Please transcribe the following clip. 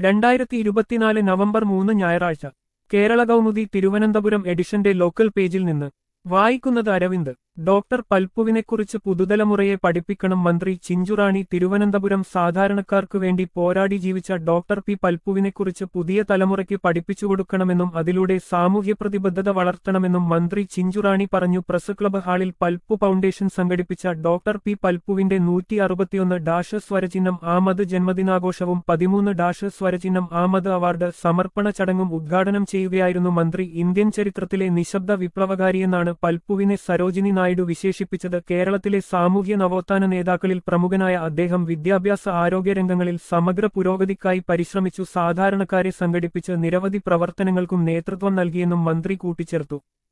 രണ്ടായിരത്തി ഇരുപത്തിനാല് നവംബർ മൂന്ന് ഞായറാഴ്ച കേരള കൗമുദി തിരുവനന്തപുരം എഡിഷന്റെ ലോക്കൽ പേജിൽ നിന്ന് വായിക്കുന്നത് അരവിന്ദ് ഡോക്ടർ പൽപ്പുവിനെക്കുറിച്ച് പുതുതലമുറയെ പഠിപ്പിക്കണം മന്ത്രി ചിഞ്ചുറാണി തിരുവനന്തപുരം സാധാരണക്കാർക്കു വേണ്ടി പോരാടി ജീവിച്ച ഡോക്ടർ പി പൽപ്പുവിനെക്കുറിച്ച് പുതിയ തലമുറയ്ക്ക് പഠിപ്പിച്ചുകൊടുക്കണമെന്നും അതിലൂടെ സാമൂഹ്യ പ്രതിബദ്ധത വളർത്തണമെന്നും മന്ത്രി ചിഞ്ചുറാണി പറഞ്ഞു പ്രസ് ക്ലബ് ഹാളിൽ പൽപ്പു ഫൗണ്ടേഷൻ സംഘടിപ്പിച്ച ഡോക്ടർ പി പൽപ്പുവിന്റെ നൂറ്റി അറുപത്തിയൊന്ന് ഡാഷ് സ്വരചിഹ്നം ആമത് ജന്മദിനാഘോഷവും പതിമൂന്ന് ഡാഷ് സ്വരചിഹ്നം ആമത് അവാർഡ് സമർപ്പണ ചടങ്ങും ഉദ്ഘാടനം ചെയ്യുകയായിരുന്നു മന്ത്രി ഇന്ത്യൻ ചരിത്രത്തിലെ നിശബ്ദ വിപ്ലവകാരിയെന്നാണ് പൽപ്പുവിനെ സരോജിനി നായിഡു വിശേഷിപ്പിച്ചത് കേരളത്തിലെ സാമൂഹ്യ നവോത്ഥാന നേതാക്കളിൽ പ്രമുഖനായ അദ്ദേഹം വിദ്യാഭ്യാസ ആരോഗ്യരംഗങ്ങളിൽ സമഗ്ര പുരോഗതിക്കായി പരിശ്രമിച്ചു സാധാരണക്കാരെ സംഘടിപ്പിച്ച് നിരവധി പ്രവർത്തനങ്ങൾക്കും നേതൃത്വം നൽകിയെന്നും മന്ത്രി കൂട്ടിച്ചേർത്തു